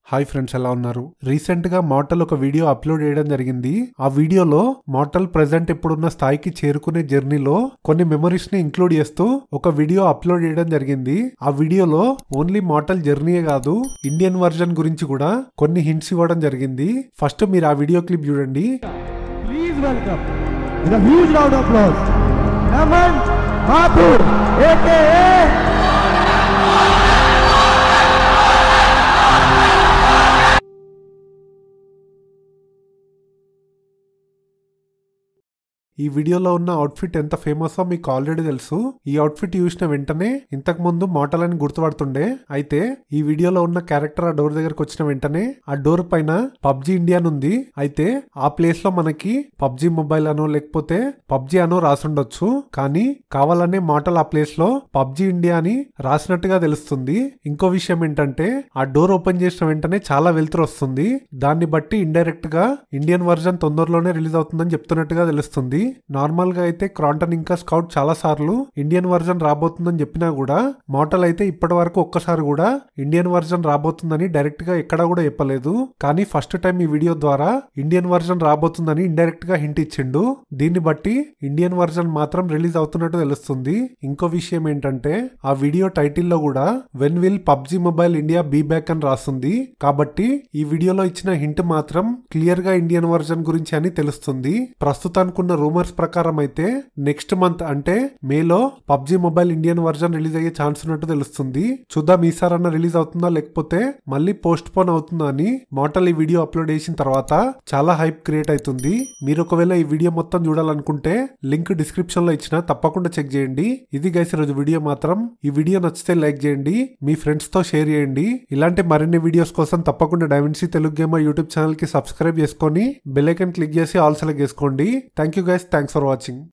hi friends ఎలా ఉన్నారు recent గా మోటల్ ఒక వీడియో అప్లోడ్ చేయడం జరిగింది ఆ వీడియోలో మోటల్ ప్రెసెంట్ ఇప్పుడున్న స్థాయికి చేరుకునే జర్నీలో కొన్ని మెమరీస్ ని ఇంక్లూడ్ చేస్తూ ఒక వీడియో అప్లోడ్ చేయడం జరిగింది ఆ వీడియోలో ఓన్లీ మోటల్ జర్నీయే కాదు ఇండియన్ వర్జన్ గురించి కూడా కొన్ని హింట్స్ ఇవ్వడం జరిగింది ఫస్ట్ మీరు ఆ వీడియో క్లిప్ చూడండి Please welcome with a huge round of applause, Naman Mathur, aka ఈ వీడియోలో ఉన్న అవుట్ఫిట్ ఎంత ఫేమస్ మీకు ఆల్రెడీ తెలుసు ఈ అవుట్ఫిట్ చూసిన వెంటనే ఇంతకు ముందు మోటల్ అని గుర్తుపడుతుండే అయితే ఈ వీడియోలో ఉన్న క్యారెక్టర్ ఆ డోర్ దగ్గరకు వచ్చిన వెంటనే ఆ డోర్ పైన పబ్జి ఇండియా అని ఉంది అయితే ఆ ప్లేస్ లో మనకి పబ్జి మొబైల్ అనో లేకపోతే పబ్జి అనో రాసుండొచ్చు కానీ కావాలనే మోటల్ ఆ ప్లేస్ లో పబ్జి ఇండియా అని రాసినట్టుగా తెలుస్తుంది ఇంకో విషయం ఏంటంటే ఆ డోర్ ఓపెన్ చేసిన వెంటనే చాలా వెలుతురు వస్తుంది దాన్ని బట్టి ఇండైరెక్ట్ గా ఇండియన్ వర్జన్ తొందరలోనే రిలీజ్ అవుతుందని చెప్తున్నట్టుగా తెలుస్తుంది నార్మల్ గా అయితే క్రాంటన్ ఇంకా స్కౌట్ చాలా సార్లు ఇండియన్ వర్జన్ రాబోతుందని చెప్పినా కూడా మోటల్ అయితే ఇప్పటి వరకు ఒక్కసారి కూడా ఇండియన్ వర్జన్ రాబోతుందని డైరెక్ట్ గా ఎక్కడా కూడా చెప్పలేదు కానీ ఫస్ట్ టైం ఈ వీడియో ద్వారా ఇండియన్ వర్జన్ రాబోతుందని ఇండైరెక్ట్ గా హింట్ ఇచ్చిండు దీన్ని బట్టి ఇండియన్ వర్జన్ మాత్రం రిలీజ్ అవుతున్నట్టు తెలుస్తుంది ఇంకో విషయం ఏంటంటే ఆ వీడియో టైటిల్ లో కూడా when will PUBG mobile India be back అని రాస్తుంది కాబట్టి ఈ వీడియోలో ఇచ్చిన హింట్ మాత్రం క్లియర్ గా ఇండియన్ వర్జన్ గురించి అని తెలుస్తుంది ప్రస్తుతానికున్న రూమర్స్ ప్రకారం అయితే నెక్స్ట్ మంత్ అంటే మేలో PUBG mobile Indian version release అయ్యే ఛాన్స్ ఉన్నట్టు తెలుస్తుంది చూద్దాం ఈసారన్నా రిలీజ్ అవుతుందా లేకపోతే మళ్ళీ పోస్ట్ పోన్ అవుతుందా అని మోటల్ ఈ వీడియో అప్లోడ్ చేసిన తర్వాత చాలా హైప్ క్రియేట్ అవుతుంది మీరు ఒకవేళ ఈ వీడియో మొత్తం చూడాలనుకుంటే లింక్ డిస్క్రిప్షన్ లో ఇచ్చిన తప్పకుండా చెక్ చేయండి ఇది గైస్ ఈరోజు వీడియో మాత్రం ఈ వీడియో నచ్చితే లైక్ చేయండి మీ ఫ్రెండ్స్ తో షేర్ చేయండి ఇలాంటి మరిన్ని వీడియోస్ కోసం తప్పకుండా డైమెన్సీ తెలుగు గేమర్ యూట్యూబ్ ఛానల్ కి సబ్స్క్రైబ్ చేసుకొని బెల్ ఐకన్ క్లిక్ చేసి ఆల్ సెలెక్ట్ చేసుకోండి thank you guys thanks for watching